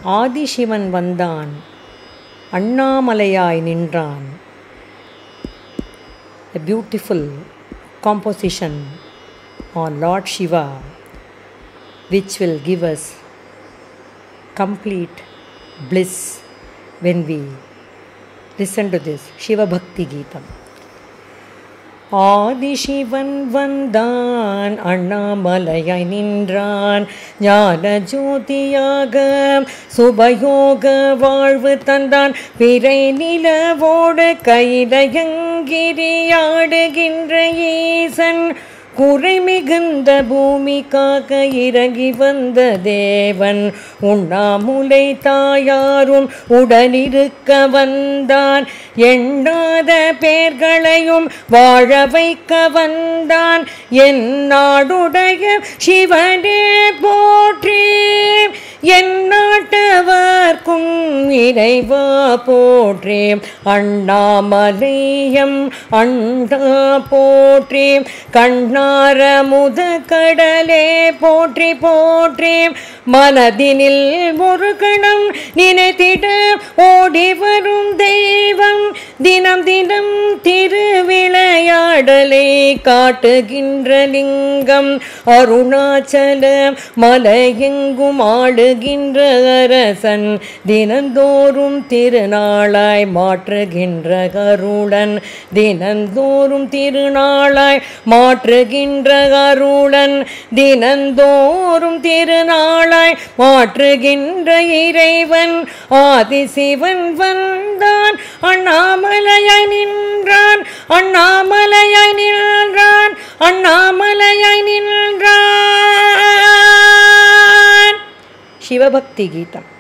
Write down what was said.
ஆதிசிவன் வந்தான் அண்ணாமலையாய் நின்றான் a beautiful composition on Lord Shiva, which will give us complete bliss when we listen to this Shiva Bhakti Geetam. Adhisivan வந்தான் அண்ணாமலையாய் நின்றான் ஞான ஜோதியாக சுபயோக வாழ்வு தந்தான் பிறை நிலவோடு கைலயங்கிரியாடுகின்ற ஈசன் குறை மிகுந்த பூமிக்காக இறங்கி வந்த தேவன் உண்ணாமுலை தாயாரும் உடனிருக்க வந்தான் எண்ணாத பேர்களையும் வாழ வைக்க வந்தான் என் நாடுடைய சிவனே போற்றி என் நாட்டவர்க்கும் இறைவா போற்றி அண்ணாமலையம் அண்டா போற்றி கண்ணார முத கடலே போற்றி போற்றி மனதினில் ஒரு கணம் நினைத்திட ஓடி வரும் தெய்வம் தினம் தினம் திருவிளையாடலை காட்டுகின்ற லிங்கம் அருணாச்சல மலையெங்கும் ஆடுகின்ற அரசன் தினந்தோறும் திருநாளாய் மாற்றுகின்ற கருடன் தினந்தோறும் திருநாளாய் மாற்றுகின்ற அருளன் தினந்தோறும் திருநாளாய் மாற்றுகின்ற இறைவன் ஆதிசிவன் வந்தான் அண்ணாமலையாய் நின்றான் அண்ணாமலையாய் நின்றான் அண்ணாமலையாய் நின்றான் சிவபக்தி கீதம்